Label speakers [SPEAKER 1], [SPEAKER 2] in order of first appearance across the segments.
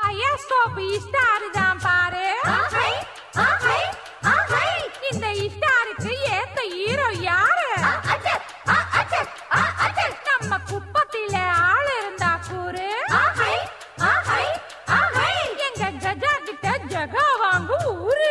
[SPEAKER 1] பையாஸ்கோப் இஸ்டாரு தான் பாரு இந்த இஸ்டாருக்கு ஏத்த ஹீரோ யாரு நம்ம குப்பத்தில ஆள் இருந்தா கூறு எங்க கஜா கிட்ட ஜகா வாங்கு ஊரு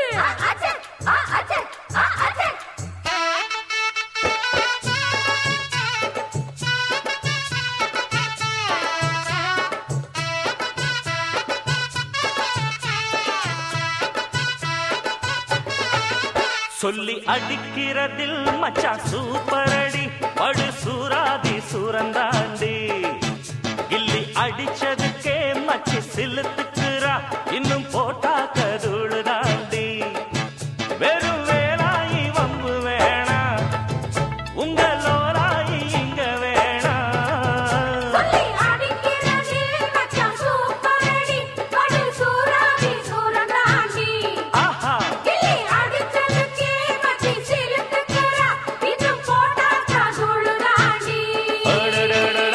[SPEAKER 2] சொல்லி அடிக்கிறதில் மச்சான் சூப்பர் அடி படு சூராதி சூரந்தாண்டி கில்லி அடிச்சதுக்கே மச்சி சிலுத்துக்குறா இன்னும் போட்டா கதுழு தாண்டி வெறும் வேலாயி வம்பு வேணா உங்களோராயி இங்க வேணா ஆஹா அடடடட.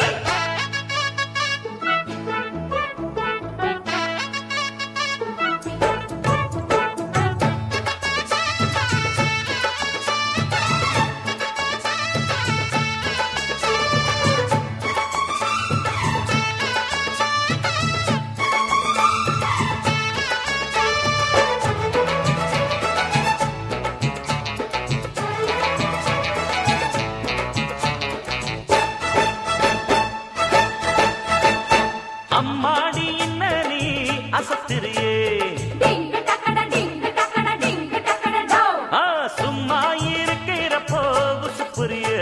[SPEAKER 2] அம்மாடி இன்ன நீ அசத்திரியே ஆ, சும்மா இருக்கிறப்போ புரியே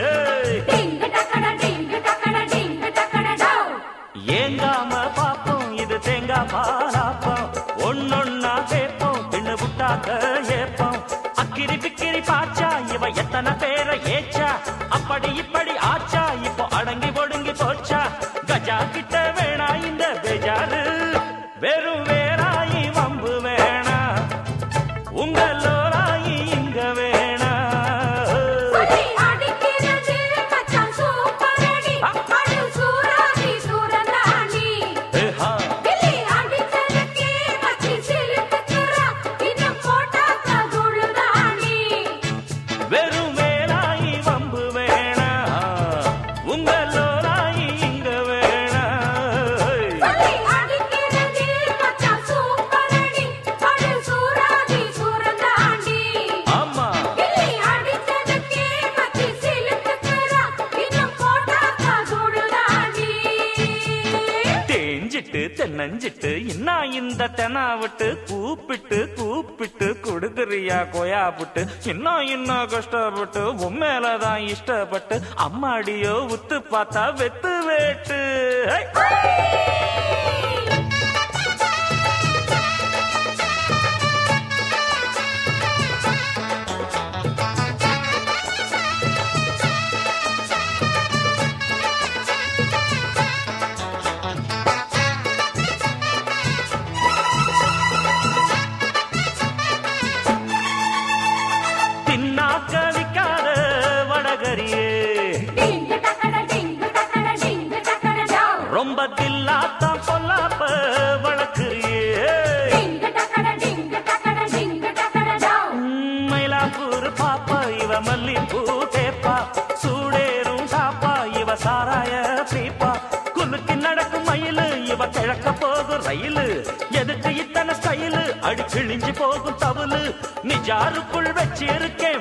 [SPEAKER 2] ஏங்காம பாப்போம் இது தேங்காய் பாலாப்போம் ஒன்னொன்னா கேப்போம் பின்ன விட்டாக்க ஏப்போம் அக்கிரி பிக்கிரி பாச்சா இவ எத்தனை பேரை ஏச்சா அப்படி இப்படி ஆச்சா இப்போ அடங்கி ஒடுங்கி போச்சா கஜா கிட்ட வேணா இந்த பெஜாரு வெறும் வேறாயி வம்பு வேணா உங்களோராயி இங்க வேணா ஏஹா. வெறும் வேலாயி வம்பு வேணா உங்களோராயி இங்க வேணா ஆமா தேஞ்சிட்டு தென்னஞ்சிட்டு என்ன இந்த தெனாவிட்டு கூப்பிட்டு கூப்பிட்டு கொடுக்குறியா கொயா புட்டு இன்னும் இன்னும் கஷ்டப்பட்டு உண்மையிலதான் இஷ்டப்பட்டு அம்மாடியோ உத்து பார்த்தா வெத்து வேட்டு ஹை! தின்னாக்க விக்காத வடகரியே ரொம்ப தில்லாத்தான் பொல்லாப்ப வளர்க்குறியே மயிலாப்பூர் பாப்பா இவ மல்லிப்பூ தேப்பா சூடேறும் சாப்பா இவ சாராய பீப்பா குலுக்கி நடக்கும் மயிலு இவ கிழக்க போகும் ரயிலு எதுக்கு இத்தனை ஸ்டைலு அடி கிழிஞ்சு போகும் தவுலு நிஜாருக்குள் வச்சிருக்கேன்